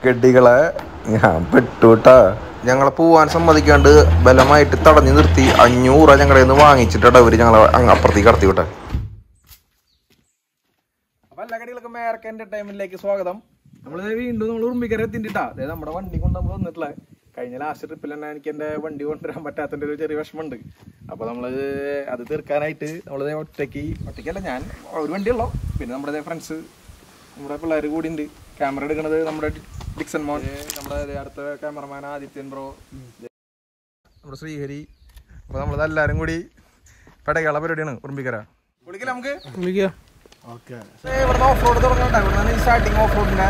ഗഡികളെ ഞാൻ പെട്ടുട്ടാ ഞങ്ങളെ പോവാൻ സമ്മതിക്കാണ്ട് ബലമായിട്ട് തടഞ്ഞു നിർത്തി അഞ്ഞൂറ് രൂപ ഞങ്ങളുടെ നിന്ന് വാങ്ങിച്ചിട്ടാ അവര് ഞങ്ങളെ അങ്ങ് അപ്പുറത്തേക്ക് കടത്തി വിട്ടെ അപ്പൊ എല്ലാ കടികൾക്കും മേർക്ക് എന്റർടൈൻമെന്റിലേക്ക് സ്വാഗതം നമ്മൾ വീണ്ടും നമ്മൾ ഉറുമ്പിക്കര എത്തിണ്ടാ അതായത് നമ്മുടെ വണ്ടി കൊണ്ട് നമ്മൾ വന്നിട്ടുള്ള കഴിഞ്ഞ ലാസ്റ്റ് ട്രിപ്പിൽ തന്നെ എനിക്ക് എന്റെ വണ്ടി കൊണ്ടുവരാൻ പറ്റാത്തതിന്റെ ഒരു ചെറിയ വിഷമമുണ്ട് അപ്പൊ നമ്മള് അത് തീർക്കാനായിട്ട് നമ്മളത് ഒറ്റയ്ക്ക് ഒറ്റയ്ക്കല്ല ഞാൻ ഒരു വണ്ടിയുള്ളോ പിന്നെ നമ്മുടെ ഫ്രണ്ട്സ് നമ്മുടെ പിള്ളേർ കൂടി ഉണ്ട് ക്യാമറ എടുക്കുന്നത് നമ്മുടെ ഡിക്സൺ മോൻ നമ്മുടെ ദേ അടുത്ത ക്യാമറമാൻ ആദിത്യൻ ബ്രോ നമ്മുടെ ശ്രീഹരി അപ്പൊ നമ്മളത് എല്ലാരും കൂടി പടകള പരിപാടിയാണ് ഉറുമ്പിക്കര കുടിക്കില്ല നമുക്ക് ഇവിടുന്ന് ഓഫ് റോഡ് തുടങ്ങണ്ട ഇവിടുന്ന് സ്റ്റാർട്ടിങ് ഓഫ് റോഡിന്റെ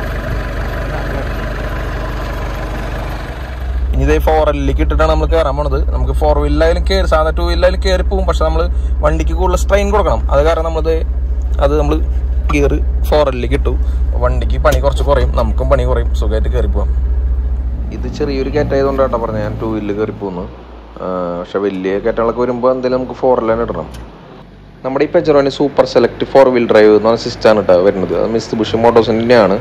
ഇനി ഇതേ ഫോർ എല്ലിലേക്ക് ഇട്ടിട്ടാണ് നമ്മൾ കയറാൻ പോണത് നമുക്ക് ഫോർ വീലിലായാലും കയറി സാധാ ടൂ വീലിലായാലും കയറി പോകും പക്ഷെ നമ്മൾ വണ്ടിക്ക് കൂടുതൽ സ്ട്രെയിൻ കൊടുക്കണം അത് കാരണം നമ്മളത് അത് നമ്മൾ ഗിയർ ഫോർ എല്ലിലേക്ക് ഇട്ടു വണ്ടിക്ക് പണി കുറച്ച് കുറയും നമുക്കും പണി കുറയും സുഖമായിട്ട് കയറി പോവാം ഇത് ചെറിയൊരു കയറ്റായതുകൊണ്ട് കേട്ടോ പറഞ്ഞത് ഞാൻ ടൂ വീലിൽ കയറി പോകുന്നു പക്ഷെ വലിയ കയറ്റങ്ങളൊക്കെ വരുമ്പോൾ എന്തെങ്കിലും നമുക്ക് ഫോർ തന്നെ ഇടണം നമ്മുടെ ഈ പെജറോന് super select four wheel drive എന്ന് പറഞ്ഞ സിസ്റ്റാണ് കേട്ടോ വരുന്നത് അത് മിസ് ബുഷ് മോട്ടോഴ്സിൻ്റെയാണ്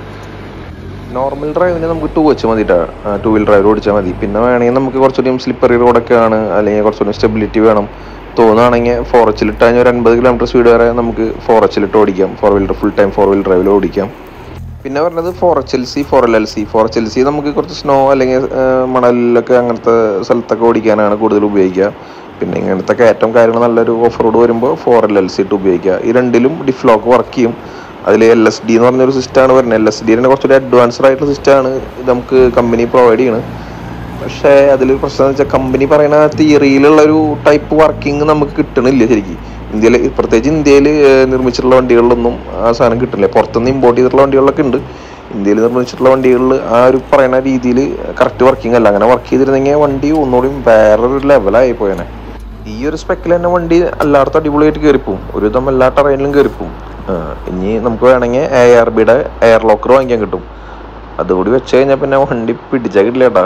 നോർമൽ ഡ്രൈവിന് നമുക്ക് ടൂ വെച്ച് മതി ടൂ വീൽ ഡ്രൈവ് ഓടിച്ചാൽ മതി പിന്നെ വേണമെങ്കിൽ നമുക്ക് കുറച്ചുകൂടിയും സ്ലിപ്പറി റോഡൊക്കെ ആണ് അല്ലെങ്കിൽ കുറച്ചുകൂടി സ്റ്റെബിലിറ്റി വേണം തോന്നുകയാണെങ്കിൽ ഫോർ എച്ചിലിട്ട് കഴിഞ്ഞാൽ ഒരു അൻപത് കിലോമീറ്റർ സ്പീഡ് വരെ നമുക്ക് ഫോർ എച്ചിലിട്ട് ഓടിക്കാം four wheeler full time four wheel ഡ്രൈവിൽ ഓടിക്കാം പിന്നെ പറഞ്ഞത് four H L C four L L C four H L C നമുക്ക് കുറച്ച് സ്നോ അല്ലെങ്കിൽ ആ, മണലിലൊക്കെ അങ്ങനത്തെ സ്ഥലത്തൊക്കെ ഓടിക്കാനാണ് കൂടുതൽ ഉപയോഗിക്കുക പിന്നെ ഇങ്ങനത്തെ കയറ്റം കാര്യങ്ങൾ നല്ലൊരു ഓഫ് റോഡ് വരുമ്പോൾ ഫോർ എൽ എൽ സി ഇട്ട് ഉപയോഗിക്കുക ഈ രണ്ടിലും ഡിഫ്ലോക്ക് വർക്ക് ചെയ്യും അതിൽ എൽ എസ് ഡി എന്ന് പറഞ്ഞൊരു സിസ്റ്റമാണ് വരുന്നത് എൽ എസ് ഡിയുടെ കുറച്ചുകൂടി അഡ്വാൻസ്ഡ് ആയിട്ടുള്ള സിസ്റ്റമാണ് ഇത് നമുക്ക് കമ്പനി പ്രൊവൈഡ് ചെയ്യണത് പക്ഷേ അതിലൊരു പ്രശ്നം എന്ന് വെച്ചാൽ കമ്പനി പറയുന്ന തിയറിയിലുള്ള ഒരു ടൈപ്പ് വർക്കിംഗ് നമുക്ക് കിട്ടണില്ല ശരിക്കും ഇന്ത്യയിൽ പ്രത്യേകിച്ച് ഇന്ത്യയിൽ നിർമ്മിച്ചിട്ടുള്ള വണ്ടികളിലൊന്നും ആ സാധനം കിട്ടില്ല പുറത്തുനിന്ന് ഇമ്പോർട്ട് ചെയ്തിട്ടുള്ള വണ്ടികളിലൊക്കെ ഉണ്ട് ഇന്ത്യയിൽ നിർമ്മിച്ചിട്ടുള്ള വണ്ടികളിൽ ആ ഒരു പറയുന്ന രീതിയിൽ കറക്റ്റ് വർക്കിംഗ് അല്ല അങ്ങനെ വർക്ക് ചെയ്തിരുന്നെങ്കിൽ വണ്ടി ഒന്നുകൂടി വേറൊരു ലെവലായി പോയേനെ ഈ ഒരു സ്പെക്കിൽ തന്നെ വണ്ടി എല്ലായിടത്തും അടിപൊളിയായിട്ട് കയറിപ്പോവും ഒരു വിധം എല്ലാ ടറൈനിലും കയറിപ്പോവും ആ, ഇനി നമുക്ക് വേണമെങ്കിൽ എ ആർ ബിയുടെ എയർ ലോക്കർ വാങ്ങിക്കാൻ കിട്ടും അതുകൂടി വെച്ച് കഴിഞ്ഞാൽ പിന്നെ വണ്ടി പിടിച്ചാൽ കിട്ടില്ല കേട്ടാ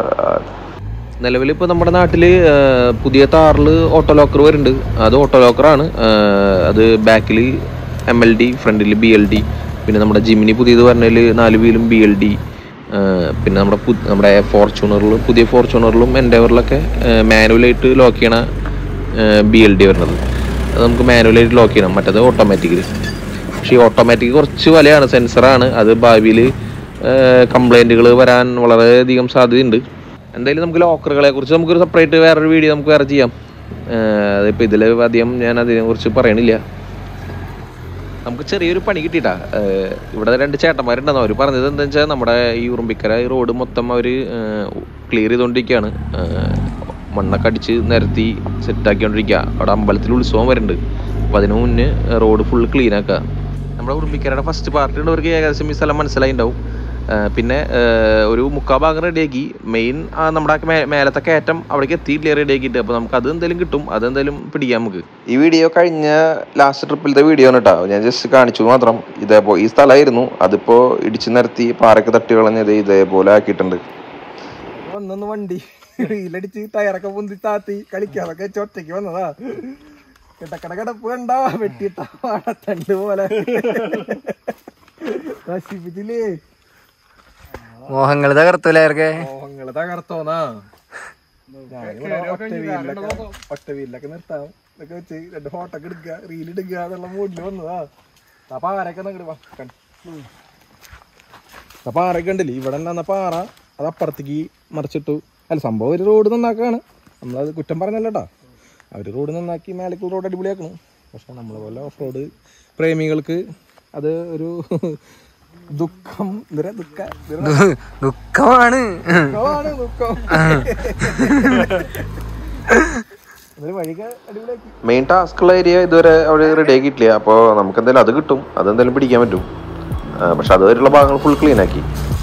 നിലവിൽ ഇപ്പോൾ നമ്മുടെ നാട്ടിൽ പുതിയ താറിൽ ഓട്ടോ ലോക്കർ വരുന്നുണ്ട് അത് ഓട്ടോ ലോക്കറാണ് അത് ബാക്കിൽ എം എൽ ഡി ഫ്രണ്ടിൽ ബി എൽ ഡി പിന്നെ നമ്മുടെ ജിമിനി പുതിയത് പറഞ്ഞതിൽ നാല് വീലും ബി എൽ ഡി പിന്നെ നമ്മുടെ പു- നമ്മുടെ ഫോർച്യൂണറിലും പുതിയ ഫോർച്യൂണറിലും എൻഡേവറിലൊക്കെ മാനുവലായിട്ട് ലോക്ക് ചെയ്യണ ബി എൽ ഡി വരുന്നത് അത് നമുക്ക് മാനുവലായിട്ട് ലോക്ക് ചെയ്യണം മറ്റേത് ഓട്ടോമാറ്റിക്കലി പക്ഷേ ഈ ഓട്ടോമാറ്റിക് കുറച്ച് വിലയാണ് സെൻസറാണ് അത് ഭാവിയിൽ കംപ്ലൈൻറ്റുകൾ വരാൻ വളരെയധികം സാധ്യതയുണ്ട് എന്തായാലും നമുക്ക് ലോക്കറുകളെ കുറിച്ച് നമുക്കൊരു സെപ്പറേറ്റ് വേറൊരു വീഡിയോ നമുക്ക് വേറെ ചെയ്യാം അതിപ്പോൾ ഇതിൽ അധികം ഞാൻ അതിനെക്കുറിച്ച് പറയണില്ല നമുക്ക് ചെറിയൊരു പണി കിട്ടിയിട്ടാ ഏഹ് ഇവിടെ രണ്ട് ചേട്ടന്മാരുണ്ടെന്ന് അവർ പറഞ്ഞത് എന്താ വെച്ചാൽ നമ്മുടെ ഈ ഉറുമ്പിക്കര ഈ റോഡ് മൊത്തം അവർ ക്ലിയർ ചെയ്തുകൊണ്ടിരിക്കുകയാണ് ഏഹ് മണ്ണൊക്കെ അടിച്ച് നിരത്തി സെറ്റാക്കിക്കൊണ്ടിരിക്കുക അവിടെ അമ്പലത്തിൽ ഉത്സവം വരുന്നുണ്ട് അപ്പോൾ അതിന് മുന്നേ റോഡ് ഫുൾ ക്ലീൻ ആക്കുക നമ്മുടെ ഉറുമ്പിക്കരയുടെ ഫസ്റ്റ് പാർട്ടി ഉള്ളവർക്ക് ഏകദേശം ഈ സ്ഥലം മനസ്സിലായിണ്ടാവും ഏഹ് പിന്നെ ഏഹ് ഒരു മുക്കാ ഭാഗം റെഡിയാക്കി മെയിൻ നമ്മുടെ ആ മേ- മേലത്തെ കയറ്റം അവിടേക്ക് എത്തിയിട്ടില്ല റെഡിയാക്കിയിട്ട് അപ്പോൾ നമുക്ക് അത് എന്തെങ്കിലും കിട്ടും അതെന്തായാലും പിടിക്കാം നമുക്ക് ഈ വീഡിയോ കഴിഞ്ഞ ലാസ്റ്റ് ട്രിപ്പിലത്തെ വീഡിയോ ആണ് കേട്ടോ ഞാൻ ജസ്റ്റ് കാണിച്ചു മാത്രം ഇതേപോലെ ഈ സ്ഥലമായിരുന്നു അതിപ്പോൾ ഇടിച്ചു നിരത്തി പാറയ്ക്ക് തട്ടി കളഞ്ഞത് ഇതേപോലെ ആക്കിയിട്ടുണ്ട് ഒന്നൊന്ന് വണ്ടി റീലടിച്ച് ടയറൊക്കെ പൊന്തി താത്തി കളിക്കാതൊക്കെ വെച്ച് ഒറ്റയ്ക്ക് വന്നതാ കിടക്കട കിടപ്പ് കണ്ടാ വെട്ടിയിട്ട വാടത്തണ്ട് പോലെ നശിപ്പിച്ചില്ലേ മോഹങ്ങൾ തകർത്തൂലേ മോഹങ്ങള് തകർത്തോന്നാ ഞാനിവിടെ ഒറ്റ വീലിലൊക്കെ ഒറ്റ വീലിലൊക്കെ നിർത്താം ഇതൊക്കെ വെച്ച് രണ്ട് ഫോട്ടോ ഒക്കെ എടുക്കുക റീൽ എടുക്കുക എന്നുള്ള മൂഡില് വന്നതാ ആ പാറയൊക്കെ അങ്ങോട്ട് വാ കണ്ട്. ആ പാറയൊക്കെ ഉണ്ടല്ലേ ഇവിടെ നിന്ന പാറ അത് അപ്പുറത്തേക്ക് മറിച്ചിട്ടു അല്ല സംഭവം ഒരു റോഡ് നന്നാക്കാണ് നമ്മളത് കുറ്റം പറഞ്ഞല്ലോട്ടാ അവർ റോഡ് നന്നാക്കി മേലേക്ക് റോഡ് അടിപൊളിയാക്കണം പക്ഷെ നമ്മളെ പോലെ ഓഫ് റോഡ് പ്രേമികൾക്ക് അത് ഒരു ദുഃഖം എന്തിനാ ദുഃഖ എന്തിനാ? ദുഃഖമാണ് ദുഃഖമാണ് ദുഃഖം ഒരു വഴിക്ക് അടിപൊളിയാക്കി മെയിൻ ടാസ്കുള്ള ഏരിയ ഇതുവരെ അവിടെ റെഡി ആക്കിയിട്ടില്ല അപ്പോൾ നമുക്ക് എന്തായാലും അത് കിട്ടും അതെന്തായാലും പിടിക്കാൻ പറ്റും ആ, പക്ഷെ അതുവരെയുള്ള ഭാഗങ്ങൾ ഫുൾ ക്ലീൻ ആക്കി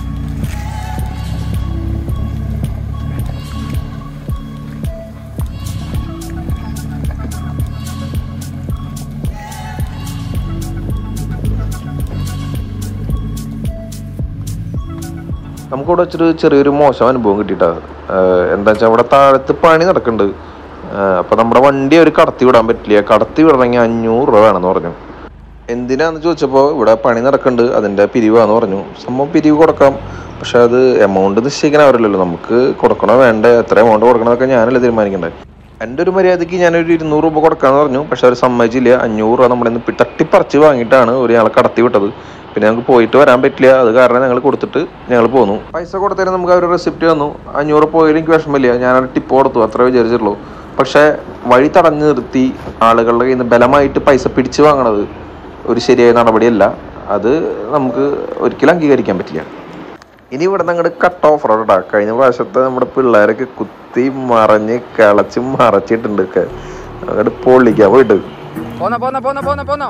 നമുക്കിവിടെ വെച്ചൊരു ചെറിയൊരു മോശം അനുഭവം കിട്ടിയിട്ടാ എന്താ വെച്ചാൽ അവിടെ താഴത്ത് പണി നടക്കുന്നുണ്ട് അപ്പൊ നമ്മുടെ വണ്ടി അവർ കടത്തി വിടാൻ പറ്റില്ല കടത്തി വിടണമെങ്കിൽ അഞ്ഞൂറ് രൂപ വേണമെന്ന് പറഞ്ഞു എന്തിനാന്ന് ചോദിച്ചപ്പോൾ ഇവിടെ പണി നടക്കുന്നുണ്ട് അതിന്റെ പിരിവാന്ന് പറഞ്ഞു സംഭവം പിരിവ് കൊടുക്കാം പക്ഷെ അത് എമൗണ്ട് നിശ്ചയിക്കാൻ അവരില്ലല്ലോ നമുക്ക് കൊടുക്കണോ വേണ്ട എത്ര എമൗണ്ട് കൊടുക്കണതൊക്കെ ഞാനല്ലേ തീരുമാനിക്കണ്ടേ എൻ്റെ ഒരു മര്യാദയ്ക്ക് ഞാനൊരു ഇരുന്നൂറ് രൂപ കൊടുക്കാന്ന് പറഞ്ഞു പക്ഷെ അവർ സമ്മതിച്ചില്ല അഞ്ഞൂറ് രൂപ നമ്മുടെ നിന്ന് തട്ടിപ്പറിച്ച് വാങ്ങിയിട്ടാണ് ഒരു ഞങ്ങളെ കടത്തി വിട്ടത് പിന്നെ ഞങ്ങൾക്ക് പോയിട്ട് വരാൻ പറ്റില്ല അത് കാരണം ഞങ്ങൾ കൊടുത്തിട്ട് ഞങ്ങൾ പോന്നു പൈസ കൊടുത്തതിന് നമുക്ക് അവർ റെസിപ്റ്റ് തന്നു അഞ്ഞൂറ് പോയാലും എനിക്ക് വിഷമമില്ല ഞാനൊരു ടിപ്പ് കൊടുത്തു അത്രേ വിചാരിച്ചിട്ടുള്ളൂ പക്ഷെ വഴി തടഞ്ഞു നിർത്തി ആളുകളുടെ കയ്യിൽ നിന്ന് ബലമായിട്ട് പൈസ പിടിച്ചു വാങ്ങണത് ഒരു ശരിയായ നടപടിയല്ല അത് നമുക്ക് ഒരിക്കലും അംഗീകരിക്കാൻ പറ്റില്ല ഇനി ഇവിടെ നിന്ന് അങ്ങോട്ട് കട്ട് ഓഫ് റോഡാ കഴിഞ്ഞ പ്രാവശ്യത്തെ നമ്മുടെ പിള്ളേരൊക്കെ കുത്തി മറഞ്ഞ് കിളച്ച് മറച്ചിട്ടുണ്ട് ഒക്കെ അങ്ങോട്ട് പൊള്ളിക്കാൻ പോയിട്ട് പോന്നോ പോന്നോ പോന്നോ പോന്നോ പോന്നോ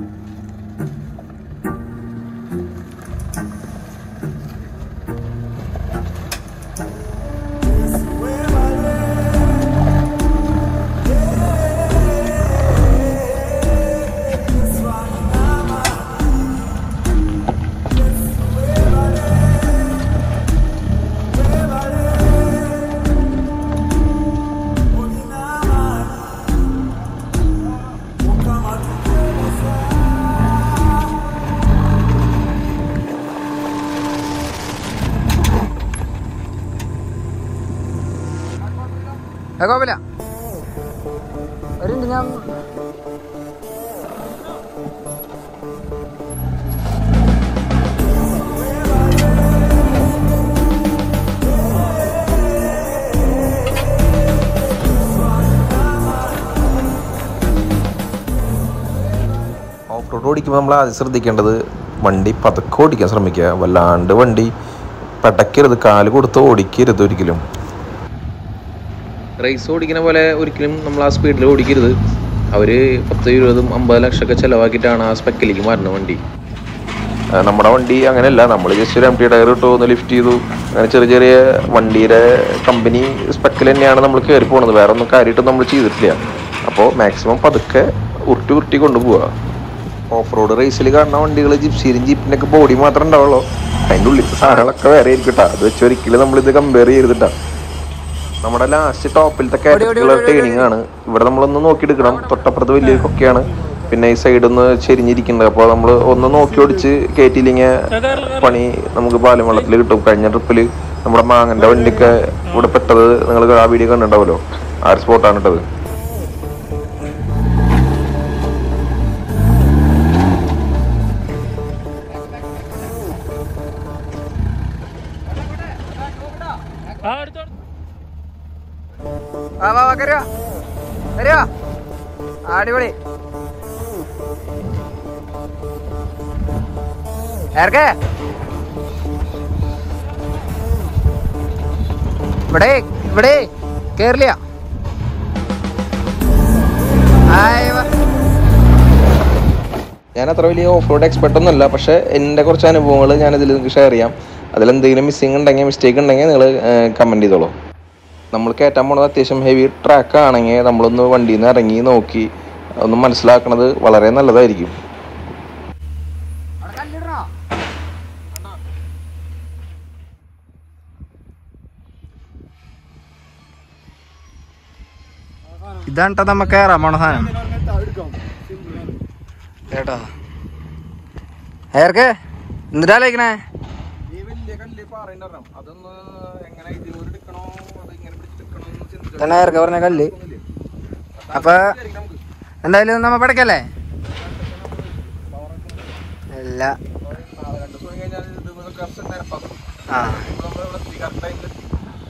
ഏ, കുഴപ്പമില്ല ഒരു മിനിറ്റ് ഞാൻ ഓഫ് റോഡ് ഓടിക്കുമ്പോൾ നമ്മൾ ആദ്യം ശ്രദ്ധിക്കേണ്ടത് വണ്ടി പതുക്കെ ഓടിക്കാൻ ശ്രമിക്കുക വല്ലാണ്ട് വണ്ടി പടക്കരുത് കാല് കൊടുത്ത് ഓടിക്കരുത് ഒരിക്കലും റേസ് ഓടിക്കുന്ന പോലെ ഒരിക്കലും നമ്മൾ ആ സ്പീഡിൽ ഓടിക്കരുത് അവർ പത്ത് ഇരുപതും അമ്പത് ലക്ഷമൊക്കെ ചിലവാക്കിയിട്ടാണ് ആ സ്പെക്കിലേക്ക് മാറുന്ന വണ്ടി ആ, നമ്മുടെ വണ്ടി അങ്ങനെയല്ല നമ്മൾ ജസ്റ്റ് ഒരു എം ടി ടയർ ഇട്ടു ഒന്ന് ലിഫ്റ്റ് ചെയ്തു അങ്ങനെ ചെറിയ ചെറിയ വണ്ടിയുടെ കമ്പനി സ്പെക്കിൽ തന്നെയാണ് നമ്മൾ കയറി പോണത് വേറെ ഒന്നും കാര്യമായിട്ട് നമ്മൾ ചെയ്തിട്ടില്ല അപ്പോൾ മാക്സിമം പതുക്കെ ഉരുട്ടി ഉരുട്ടി കൊണ്ടുപോവുക ഓഫ് റോഡ് റേസിൽ കാണുന്ന വണ്ടികൾ ജിപ്സിയിലും ജീപ്പിൻ്റെ ഒക്കെ ബോഡി മാത്രമേ ഉണ്ടാവുള്ളൂ അതിൻ്റെ ഉള്ളിൽ സാധനങ്ങളൊക്കെ വേറെ ആയിരിക്കട്ടാ അത് വെച്ച് ഒരിക്കലും നമ്മളിത് കമ്പയർ ചെയ്തിട്ടാ നമ്മുടെ ലാസ്റ്റ് ടോപ്പിലത്തെ കാറ്റഗറിയുള്ള ട്രെയിനിങ് ആണ് ഇവിടെ നമ്മളൊന്ന് നോക്കിയെടുക്കണം തൊട്ടപ്പുറത്ത് വലിയൊരു കൊക്കെയാണ് പിന്നെ ഈ സൈഡ് ഒന്ന് ചെരിഞ്ഞിരിക്കുന്നുണ്ട് അപ്പോൾ നമ്മൾ ഒന്ന് നോക്കി ഓടിച്ച് കയറ്റിയില്ലെങ്കിൽ പണി നമുക്ക് പാലും വെള്ളത്തിൽ കിട്ടും കഴിഞ്ഞ ട്രിപ്പിൽ നമ്മുടെ മാങ്ങന്റെ വണ്ടിയൊക്കെ ഇവിടെ പെട്ടത് നിങ്ങൾ ആ വീഡിയോ കണ്ടിട്ടുണ്ടാവുമല്ലോ ആ ഒരു സ്പോട്ടാണ് ഇട്ടത് വാ വാ വാ കരുവാ കരുവാ അടിപൊളി ഏർക്കേ ഇവിടെ ഇവിടെ കേറില്ല ആയ് വാ ഞാൻ അത്ര വലിയ ഓഫ് റോഡ് എക്സ്പെർട്ട് ഒന്നുമല്ല പക്ഷെ എൻ്റെ കുറച്ച് അനുഭവങ്ങൾ ഞാൻ ഇതിൽ നിങ്ങൾക്ക് ഷെയർ ചെയ്യാം അതിലെന്തെങ്കിലും മിസ്സിങ് ഉണ്ടെങ്കിൽ മിസ്റ്റേക്ക് ഉണ്ടെങ്കിൽ നിങ്ങൾ കമൻറ്റ് ചെയ്തോളൂ നമ്മൾ കയറ്റാൻ പോണത് അത്യാവശ്യം ഹെവി ട്രാക്ക് ആണെങ്കിൽ നമ്മളൊന്ന് വണ്ടിയിൽ നിന്ന് ഇറങ്ങി നോക്കി ഒന്ന് മനസ്സിലാക്കണത് വളരെ നല്ലതായിരിക്കും ഇതാണ് ട്ടോ നമ്മ കയറാൻ പോണ സാധനം കേട്ടോ ഏർക്കെ എന്നിട്ടാലോചിക്കണേ ഈ വലിയ കല്ല് പാറയുണ്ടായിരുന്നു അതൊന്ന് എങ്ങനെ ഇതിലൂടെ എടുക്കണോ അത് ഇങ്ങനെ പിടിച്ചെടുക്കണോ എന്ന് ചിന്തിച്ചു ഇതാണ് ഏർക്കെ പറഞ്ഞ കല്ല് അപ്പൊ എന്തായാലും നമ്മ പടക്കല്ലേ ഇല്ല നാളെ രണ്ട് ദിവസം കഴിഞ്ഞാൽ ഇത് കറക്റ്റ് നിരപ്പാക്കും ആ നമ്മൾ ഇവിടെ എത്തി കറക്റ്റ് ടൈമിലെത്തി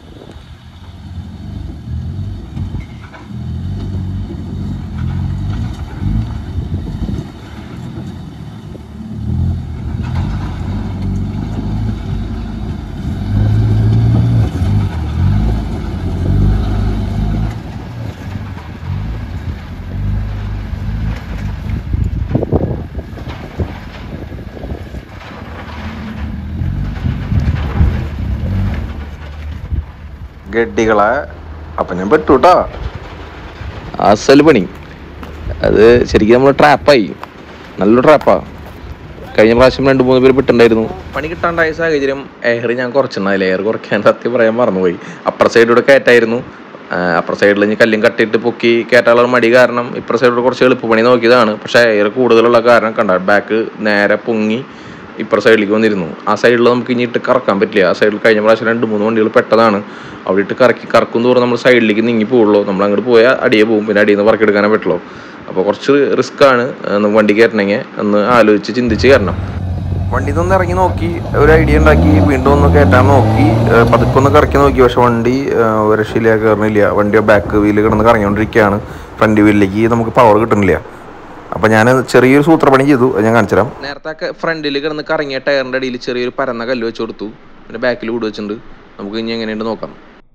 ഗഡ്ഡികളെ അപ്പം ഞാൻ പെട്ടു കേട്ടോ അസൽ പണി അത് ശരിക്കും നമ്മൾ ട്രാപ്പായി നല്ല ട്രാപ്പാ കഴിഞ്ഞ പ്രാവശ്യം രണ്ട് മൂന്ന് പേര് പെട്ടുണ്ടായിരുന്നു പണി കിട്ടാണ്ടായ സാഹചര്യം എയർ ഞാൻ കുറച്ചിട്ടുണ്ടായില്ല എയർ കുറയ്ക്കാൻ സത്യം പറയാൻ മറന്നുപോയി അപ്പുറ സൈഡിലൂടെ കയറ്റായിരുന്നു അപ്പുറ സൈഡിൽ ഇനി കല്ലും കട്ടിയിട്ട് പൊക്കി കയറ്റാനുള്ള മടി കാരണം ഇപ്പുറ സൈഡിലൂടെ കുറച്ച് എളുപ്പപ്പണി നോക്കിയതാണ് പക്ഷേ എയർ കൂടുതലുള്ള കാരണം കണ്ട ബാക്ക് നേരെ പൊങ്ങി ഇപ്പുറ സൈഡിലേക്ക് വന്നിരുന്നു ആ സൈഡിൽ നമുക്ക് ഇനി ഇട്ട് കറക്കാൻ പറ്റില്ല ആ സൈഡിൽ കഴിഞ്ഞ പ്രാവശ്യം രണ്ട് മൂന്ന് വണ്ടികൾ പെട്ടതാണ് അവിടെ ഇട്ട് കറക്കി കറക്കും തോറും നമ്മൾ സൈഡിലേക്ക് നീങ്ങി പോകുള്ളൂ നമ്മൾ അങ്ങോട്ട് പോയാൽ അടിയെ പോകും പിന്നെ അടിയിൽ നിന്ന് പറക്കെടുക്കാനേ പറ്റുള്ളൂ അപ്പോൾ കുറച്ച് റിസ്ക് ആണ് ഒന്ന് വണ്ടി കയറണമെങ്കിൽ ഒന്ന് ആലോചിച്ച് ചിന്തിച്ച് കയറണം വണ്ടി നിന്ന് ഇറങ്ങി നോക്കി ഒരു ഐഡിയ ഉണ്ടാക്കി വീണ്ടും ഒന്ന് കയറ്റാൻ നോക്കി ഏഹ് പതുക്കെ ഒന്ന് കറക്കി നോക്കി പക്ഷെ വണ്ടി ഏഹ് ഒരു രക്ഷയില്ല കയറണില്ല വണ്ടി ബാക്ക് വീല് കിടന്ന് കറങ്ങിക്കൊണ്ടിരിക്കുകയാണ് ഫ്രണ്ട് വീലിലേക്ക് നമുക്ക് പവർ കിട്ടുന്നില്ല അപ്പം ഞാൻ ചെറിയൊരു സൂത്രപ്പണി ചെയ്തു അത് ഞാൻ കാണിച്ചു തരാം നേരത്തെ ഫ്രണ്ടിൽ കിടന്ന് കറങ്ങിയ ടയറിൻ്റെ അടിയിൽ ചെറിയൊരു പരന്ന കല്ല് വെച്ച് കൊടുത്തു പിന്നെ ബാക്കിൽ കൂട് വെച്ചിട്ടുണ്ട് നമുക്ക് ഇനി എങ്ങനെയുണ്ട് നോക്കാം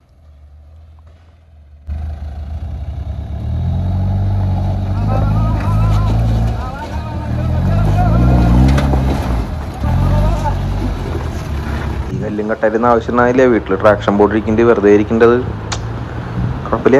ഈ കല്ലും കട്ടായിരുന്ന ആവശ്യമില്ല വീട്ടിൽ ട്രാക്ഷൻ ബോർഡ് ഇരിക്കേണ്ടി വെറുതെ ഇരിക്കേണ്ടത് കുഴപ്പമില്ല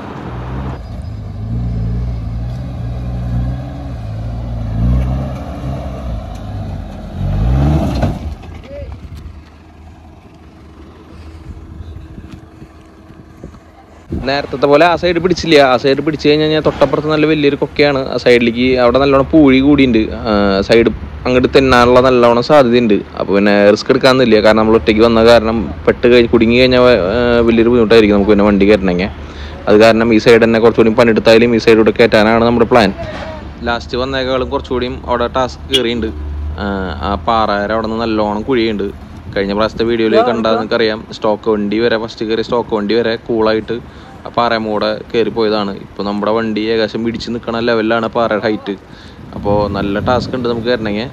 നേരത്തെ പോലെ ആ സൈഡ് പിടിച്ചില്ല ആ സൈഡ് പിടിച്ചു കഴിഞ്ഞ് കഴിഞ്ഞാൽ തൊട്ടപ്പുറത്ത് നല്ല വലിയൊരു കൊക്കയാണ് ആ സൈഡിലേക്ക് അവിടെ നല്ലോണം പൂഴി കൂടിയുണ്ട് സൈഡ് അങ്ങോട്ട് തെന്നാനുള്ള നല്ലോണം സാധ്യതയുണ്ട് അപ്പോൾ പിന്നെ റിസ്ക് എടുക്കാമെന്നില്ല കാരണം നമ്മൾ ഒറ്റയ്ക്ക് വന്ന കാരണം പെട്ട് കഴിഞ്ഞ് കുടുങ്ങി കഴിഞ്ഞാൽ വലിയൊരു ബുദ്ധിമുട്ടായിരിക്കും നമുക്ക് പിന്നെ വണ്ടി കയറണമെങ്കിൽ അത് കാരണം ഈ സൈഡ് തന്നെ കുറച്ചുകൂടി പണിയെടുത്താലും ഈ സൈഡിലൂടെ കയറ്റാനാണ് നമ്മുടെ പ്ലാൻ ലാസ്റ്റ് വന്നേക്കാളും കുറച്ചുകൂടിയും അവിടെ ടാസ്ക് കയറിയിട്ടുണ്ട് ആ പാറ അവിടെ നിന്ന് നല്ലോണം കുഴിയുണ്ട് കഴിഞ്ഞ പ്രാവശ്യത്തെ വീഡിയോയിൽ കണ്ടാൽ നിങ്ങൾക്കറിയാം സ്റ്റോക്ക് വണ്ടി വരെ ഫസ്റ്റ് കയറി സ്റ്റോക്ക് വണ്ടി വരെ കൂളായിട്ട് ആ പാറയമൂടെ കയറി പോയതാണ് ഇപ്പോൾ നമ്മുടെ വണ്ടി ഏകദേശം പിടിച്ച് നിൽക്കണ ലെവലിലാണ് പാറയുടെ ഹൈറ്റ് അപ്പോൾ നല്ല ടാസ്ക് ഉണ്ട് നമുക്ക് കയറണമെങ്കിൽ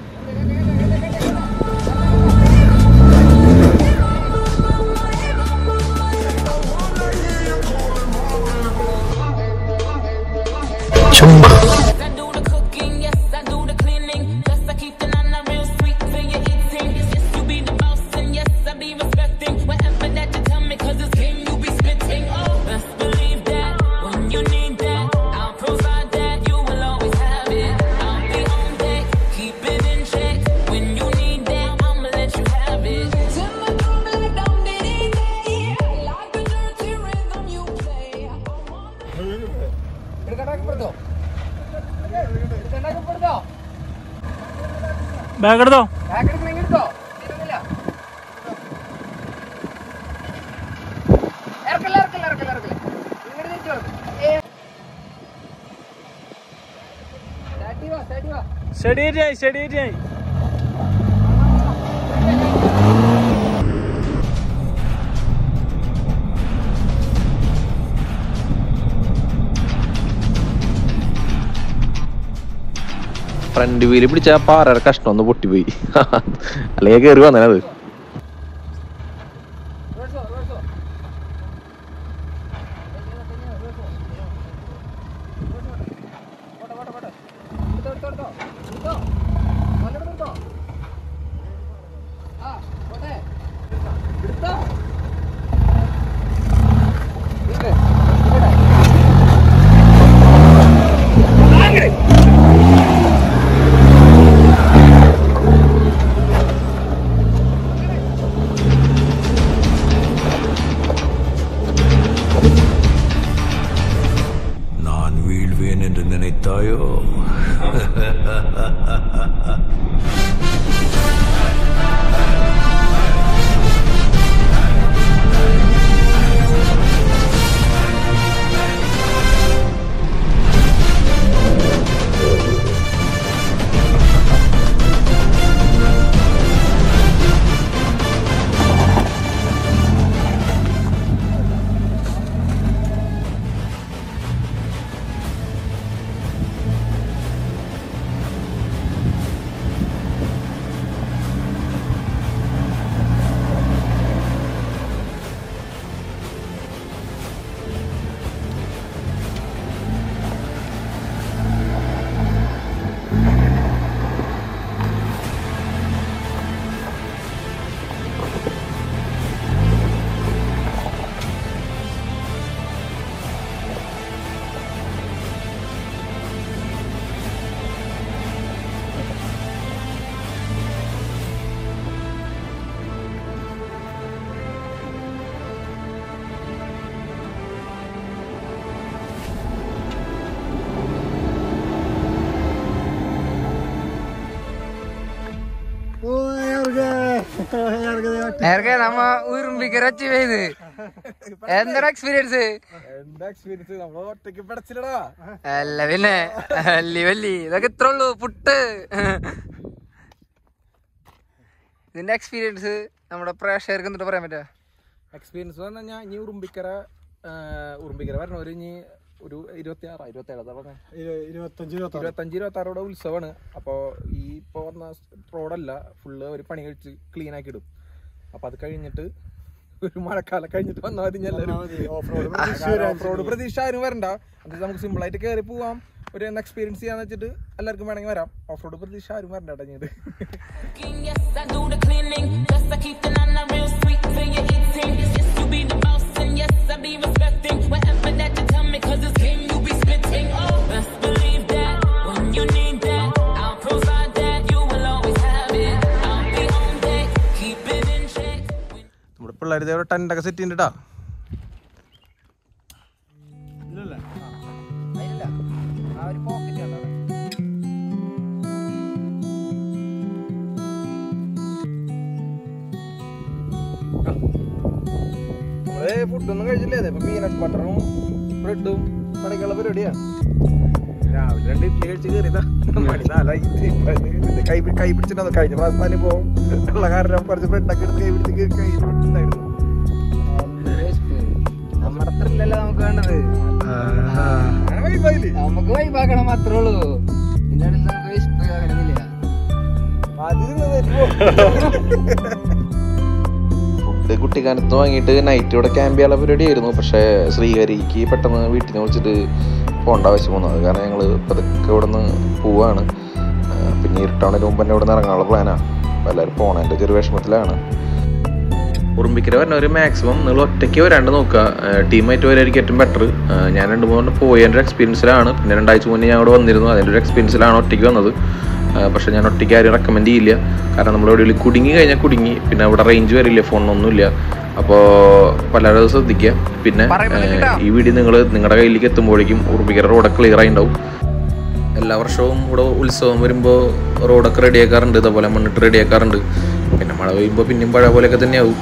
Yes, I do the cooking, yes, I do the cleaning. Plus, I keep the nana real sweet for your eating. Yes, you be the boss, and yes, I be respecting whatever that you tell me, cause it's game you be spitting. Oh, best believe that when you need that, I'll provide that. You will always have it. I'll be on deck, keep it in check. When you need that, I'ma let you have it. Turn my drum like down, diddy, day. Like a dirty rhythm you play. I want bag എടുത്തോ സ്റ്റഡിയായി സ്റ്റഡിയായി front wheel പിടിച്ച ആ പാറയുടെ കഷ്ണം ഒന്ന് പൊട്ടിപ്പോയി അല്ലെങ്കിൽ കയറി വന്നത് நான் வீழ்வேன் என்று நினைத்தாயோ നേരത്തെ നമ്മ ഉറുമ്പിക്കര അച്ചീവ് ചെയ്ത് എന്തൊരു എക്സ്പീരിയൻസ് എന്താ എക്സ്പീരിയൻസ് നമ്മൾ ഒറ്റയ്ക്ക് പടച്ചില്ലടാ അല്ല പിന്നെ വല്ലി വല്ലി ഇതൊക്കെ ഇത്ര ഉള്ളൂ പുട്ട് ഇതിന്റെ എക്സ്പീരിയൻസ് നമ്മുടെ പ്രേക്ഷകർക്ക് എന്നിട്ട് പറയാൻ പറ്റുക എക്സ്പീരിയൻസ് എന്ന് പറഞ്ഞാൽ ഇനി ഉറുമ്പിക്കര ആ, ഉറുമ്പിക്കര വരണവര് ഇനി ഒരു ഇരുപത്തി ആറാ ഇരുപത്തി ഏഴാ പറഞ്ഞേ ഇരുപത്തഞ്ച് ഇരുപത്തഞ്ച് ഇരുപത്തി ആറോടെ ഉത്സവമാണ് അപ്പോൾ ഈ ഇപ്പോൾ വന്ന റോഡല്ല ഫുള്ള് ഒരു പണി കഴിച്ച് ക്ലീൻ ആക്കി ഇടും അപ്പോൾ അത് കഴിഞ്ഞിട്ട് ഒരു മഴക്കാലം കഴിഞ്ഞിട്ട് വന്നാൽ മതി എല്ലാവരും ഓഫ് റോഡ് പ്രതീക്ഷ ആരും വരണ്ട എന്നിട്ട് നമുക്ക് സിമ്പിൾ ആയിട്ട് കയറി പോവാം ഒരു എക്സ്പീരിയൻസ് ചെയ്യാന്ന് വെച്ചിട്ട് എല്ലാവർക്കും വേണമെങ്കിൽ വരാം ഓഫ് റോഡ് പ്രതീക്ഷ ആരും വരണ്ട കേട്ടോ ഇനി ഇത് cooking, yes, I do the cleaning. Plus, I keep the nana real sweet for your eating. Yes, you be the boss, and yes, I be respecting whatever that you tell me, cause it's game you be spitting. Oh, best believe that when you need that, I'll provide that. You will always have it. I'll be on deck, keep it in check. നമ്മുടെ പിള്ളേർ ഇതേ ടെൻ്റൊക്കെ set ചെയ്യുന്നുണ്ടാ നമ്മള് ഫുഡൊന്നും കഴിച്ചില്ലേ ഇപ്പൊ peanut ബട്ടറും ബ്രെഡും പണിക്കുള്ള പരിപാടിയാണ് രാവിലെ രണ്ട് ഇഡ്ഡലി കഴിച്ച് കയറിയതാ മണി നാലായി ഇപ്പൊ ഇത് കൈ പി- കൈ പിടിച്ചിട്ടുണ്ടോ കഴിഞ്ഞ പ്രാവശ്യം പോകും ഉള്ള കാരണം കുറച്ച് ബ്രെഡൊക്കെ എടുത്ത് കൈ പിടിച്ച് കേ- കൈ പിടിച്ചിട്ടുണ്ടായിരുന്നു നമ്മുടെ അത്രല്ലല്ലോ നമുക്ക് വേണ്ടത് അങ്ങനെ വൈബായില്ലേ? നമുക്ക് വൈബാക്കണം അത്രേ ഉള്ളൂ ഇതിന്റെ അടുത്ത് നമുക്ക് വിശപ്പ് അങ്ങനെയൊന്നുമില്ല ആദ്യം തിന്നത് പോ. ഫുഡ് കുട്ടിക്കാനത്ത് വാങ്ങിയിട്ട് നൈറ്റ് ഇവിടെ ക്യാമ്പ് ചെയ്യാനുള്ള പരിപാടിയായിരുന്നു പക്ഷേ ശ്രീഹരിക്ക് പെട്ടെന്ന് വീട്ടിൽ നിന്ന് വിളിച്ചിട്ട് പോകേണ്ട ആവശ്യം വന്നു അത് കാരണം ഞങ്ങൾ പതുക്കെ ഇവിടെ നിന്ന് പോവാണ് ആ, പിന്നെ ഇരുട്ടാണതിന് മുമ്പ് തന്നെ ഇവിടെ നിന്ന് ഇറങ്ങാനുള്ള പ്ലാനാണ് അപ്പോൾ എല്ലാവരും പോണതിൻ്റെ ചെറിയ വിഷമത്തിലാണ് ഉറുമ്പിക്കര വരുന്നവർ മാക്സിമം നിങ്ങൾ ഒറ്റയ്ക്ക് വരാണ്ട് നോക്കുക ടീമായിട്ട് വരായിരിക്കും ഏറ്റവും ബെറ്റർ ഞാൻ രണ്ട് മൂന്ന് പോയതിൻ്റെ ഒരു എക്സ്പീരിയൻസിലാണ് പിന്നെ രണ്ടാഴ്ച മുന്നേ ഞാൻ അവിടെ വന്നിരുന്നു അതിൻ്റെ ഒരു എക്സ്പീരിയൻസിലാണ് ഒറ്റയ്ക്ക് വന്നത് ആ, പക്ഷേ ഞാൻ ഒറ്റയ്ക്ക് ആരും റെക്കമെൻഡ് ചെയ്യില്ല കാരണം നമ്മൾ എവിടെയെങ്കിലും കുടുങ്ങി കഴിഞ്ഞാൽ കുടുങ്ങി പിന്നെ അവിടെ റേഞ്ച് വരില്ല ഫോണൊന്നുമില്ല അപ്പോൾ പലരും ശ്രദ്ധിക്കുക പിന്നെ ആ, ഈ വീഡിയോ നിങ്ങൾ നിങ്ങളുടെ കയ്യിലേക്ക് എത്തുമ്പോഴേക്കും ഉറുമ്പിക്കര റോഡ് ക്ലിയർ ആയി ഉണ്ടാവും എല്ലാ വർഷവും ഇവിടെ ഉത്സവം വരുമ്പോൾ റോഡൊക്കെ റെഡിയാക്കാറുണ്ട് ഇതേപോലെ മണ്ണിട്ട് റെഡിയാക്കാറുണ്ട് പിന്നെ മഴ പെയ്യുമ്പോൾ പിന്നെയും പഴയ പോലെയൊക്കെ തന്നെയാവും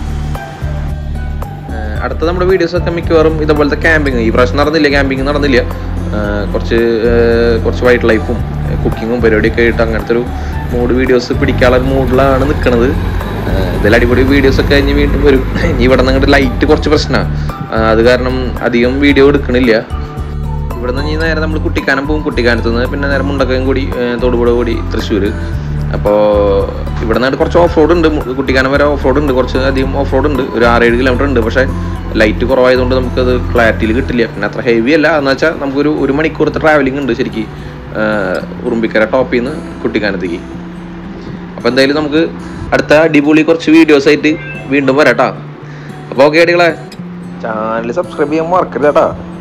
ഏഹ് അടുത്ത നമ്മുടെ വീഡിയോസൊക്കെ മിക്കവാറും ഇതുപോലത്തെ ക്യാമ്പിങ് ഈ പ്രാവശ്യം നടന്നില്ല ക്യാമ്പിങ് നടന്നില്ല ഏഹ് കുറച്ച് ഏഹ് കുറച്ച് വൈൽഡ് ലൈഫും കുക്കിങ്ങും പരിപാടിയൊക്കെ ആയിട്ട് അങ്ങനത്തെ ഒരു മൂഡ് വീഡിയോസ് പിടിക്കാനുള്ള ഒരു മൂഡിലാണ് നിൽക്കുന്നത് ഇതിൽ അടിപൊളി വീഡിയോസ് ഒക്കെ കഴിഞ്ഞ് വീണ്ടും വരും ഇനി ഇവിടെ നിന്ന് ലൈറ്റ് കുറച്ച് പ്രശ്നമാണ് അത് കാരണം അധികം വീഡിയോ എടുക്കണില്ല ഇവിടെ നിന്ന് ഇനി നേരെ നമ്മൾ കുട്ടിക്കാനം പോകും കുട്ടിക്കാനത്ത് നിന്ന് പിന്നെ നേരെ മുണ്ടക്കയം കൂടി ഏഹ് തൊടുപുഴ കൂടി തൃശ്ശൂർ അപ്പോൾ ഇവിടെ നിന്ന് കുറച്ച് ഓഫ് റോഡ് ഉണ്ട് മു- കുട്ടിക്കാനം വരെ ഓഫ് റോഡ് ഉണ്ട് കുറച്ച് അധികം ഓഫ് റോഡ് ഉണ്ട് ഒരു ആറേഴ് കിലോമീറ്റർ ഉണ്ട് പക്ഷേ ലൈറ്റ് കുറവായതുകൊണ്ട് നമുക്കത് ക്ലാരിറ്റിയിൽ കിട്ടില്ല പിന്നെ അത്ര ഹെവി അല്ല എന്ന് വെച്ചാൽ നമുക്കൊരു ഒരു മണിക്കൂറത്തെ ട്രാവലിംഗ് ഉണ്ട് ശരിക്കും ഏഹ് ഉറുമ്പിക്കര ടോപ്പിൽ നിന്ന് കുട്ടിക്കാനത്തേക്ക് അപ്പോൾ എന്തായാലും നമുക്ക് അടുത്ത അടിപൊളി കുറച്ച് വീഡിയോസ് ആയിട്ട് വീണ്ടും വരാം കേട്ടോ അപ്പോൾ ഓക്കെ അടികളെ ചാനൽ സബ്സ്ക്രൈബ് ചെയ്യാൻ മറക്കരുത് കേട്ടോ